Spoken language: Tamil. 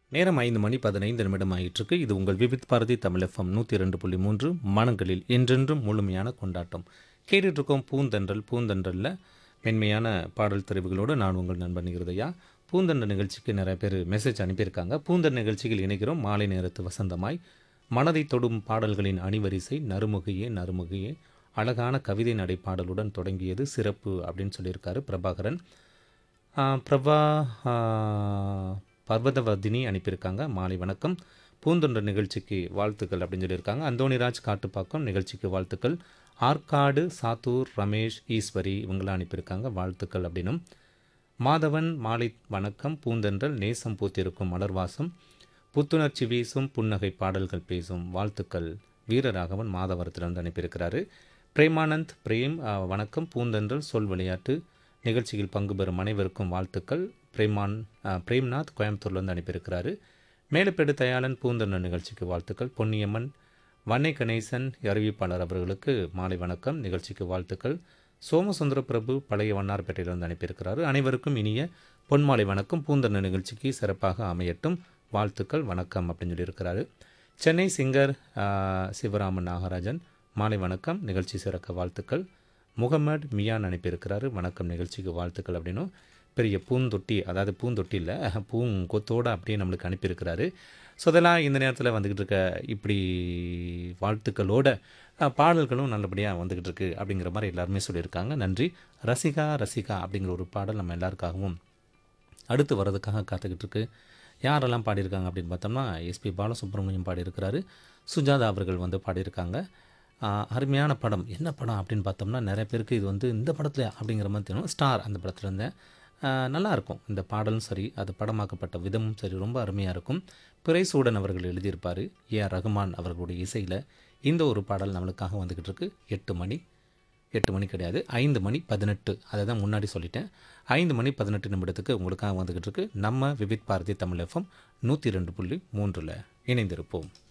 நேரம் ஐந்து மணி பதினைந்து நிமிடம் ஆயிட்டிருக்கு இது உங்கள் விவித் பாரதி தமிழ் எஃப்எம் நூற்றி ரெண்டு புள்ளி மூன்று மனங்களில் என்றென்றும் முழுமையான கொண்டாட்டம் கேட்டுட்ருக்கோம் பூந்தென்றல் பூந்தென்றலில் மென்மையான பாடல் தெரிவுகளோடு நான் உங்கள் நண்பன் இருதையா பூந்தென்றல் நிகழ்ச்சிக்கு நிறைய பேர் மெசேஜ் அனுப்பியிருக்காங்க பூந்தென்றல் நிகழ்ச்சியில் இணைகிறோம் மாலை நேரத்து வசந்தமாய் மனதை தொடும் பாடல்களின் அணிவரிசை நறுமுகையே நறுமுகையே அழகான கவிதை நடை பாடலுடன் தொடங்கியது சிறப்பு அப்படின்னு சொல்லியிருக்காரு பிரபாகரன் ஆ, பிரபா ஆ, பர்வதவர்தினி அனுப்பியிருக்காங்க மாலை வணக்கம் பூந்தொன்ற நிகழ்ச்சிக்கு வாழ்த்துக்கள் அப்படின்னு சொல்லியிருக்காங்க அந்தோணிராஜ் காட்டுப்பாக்கம் நிகழ்ச்சிக்கு வாழ்த்துக்கள் ஆற்காடு சாத்தூர் ரமேஷ் ஈஸ்வரி இவங்களாம் அனுப்பியிருக்காங்க வாழ்த்துக்கள் அப்படின்னும் மாதவன் மாலை வணக்கம் பூந்தென்றல் நேசம் பூத்திருக்கும் மலர்வாசம் புத்துணர்ச்சி வீசும் புன்னகை பாடல்கள் பேசும் வாழ்த்துக்கள் வீரராகவன் மாதவரத்திலிருந்து அனுப்பியிருக்கிறாரு பிரேமானந்த் பிரேம் ஆ, வணக்கம் பூந்தென்றல் சொல் விளையாட்டு நிகழ்ச்சியில் பங்கு பெறும் அனைவருக்கும் வாழ்த்துக்கள் பிரேமான் ஆ, பிரேம்நாத் கோயம்புத்தூர்லேருந்து அனுப்பியிருக்கிறாரு மேலப்பேடு தயாளன் பூந்தென்றல் நிகழ்ச்சிக்கு வாழ்த்துக்கள் பொன்னியம்மன் வன்னை கணேசன் அறிவிப்பாளர் அவர்களுக்கு மாலை வணக்கம் நிகழ்ச்சிக்கு வாழ்த்துக்கள் சோமசுந்தர பிரபு பழைய வண்ணார்பேட்டையிலிருந்து அனுப்பியிருக்கிறாரு அனைவருக்கும் இனிய பொன்மாலை வணக்கம் பூந்தென்றல் நிகழ்ச்சிக்கு சிறப்பாக அமையட்டும் வாழ்த்துக்கள் வணக்கம் அப்படின்னு சொல்லியிருக்கிறாரு சென்னை சிங்கர் ஆ, சிவராமன் நாகராஜன் மாலை வணக்கம் நிகழ்ச்சி சிறக்க வாழ்த்துக்கள் முகமது மியான் அனுப்பியிருக்கிறாரு வணக்கம் நிகழ்ச்சிக்கு வாழ்த்துக்கள் அப்படின்னும் பெரிய பூந்தொட்டி அதாவது பூந்தொட்டி இல்லை பூங்கொத்தோடு அப்படியே நம்மளுக்கு அனுப்பியிருக்கிறாரு ஸோ அதெல்லாம் இந்த நேரத்தில் வந்துக்கிட்டு இருக்க இப்படி வாழ்த்துக்களோட அஹ், பாடல்களும் நல்லபடியாக வந்துக்கிட்டு இருக்கு அப்படிங்கிற மாதிரி எல்லாருமே சொல்லியிருக்காங்க நன்றி ரசிகா ரசிகா அப்படிங்கிற ஒரு பாடல் நம்ம எல்லாருக்காகவும் அடுத்து வர்றதுக்காக காத்துக்கிட்டு இருக்கு யாரெல்லாம் பாடியிருக்காங்க அப்படின்னு பார்த்தோம்னா எஸ்பி பாலசுப்ரமணியம் பாடியிருக்கிறாரு சுஜாதா அவர்கள் வந்து பாடியிருக்காங்க ஆஹ், அருமையான படம் என்ன படம் அப்படின்னு பார்த்தோம்னா நிறைய பேருக்கு இது வந்து இந்த படத்தில் அப்படிங்கிற மாதிரி தெரியும் ஸ்டார் அந்த படத்தில் இருந்தேன் நல்லா இருக்கும் இந்த பாடலும் சரி அது படமாக்கப்பட்ட விதமும் சரி ரொம்ப அருமையாக இருக்கும் பிறைசூடன் அவர்கள் எழுதியிருப்பார் ஏ ஆர் ரகுமான் அவர்களுடைய இசையில் இந்த ஒரு பாடல் நம்மளுக்காக வந்துக்கிட்டு இருக்கு எட்டு மணி எட்டு மணி கிடையாது ஐந்து மணி பதினெட்டு அதை தான் முன்னாடி சொல்லிட்டேன் ஐந்து மணி பதினெட்டு நிமிடத்துக்கு உங்களுக்காக வந்துக்கிட்டு இருக்கு நம்ம விவித் பாரதி தமிழ் எஃப்எம் நூற்றி ரெண்டு புள்ளி மூன்றில் இணைந்திருப்போம்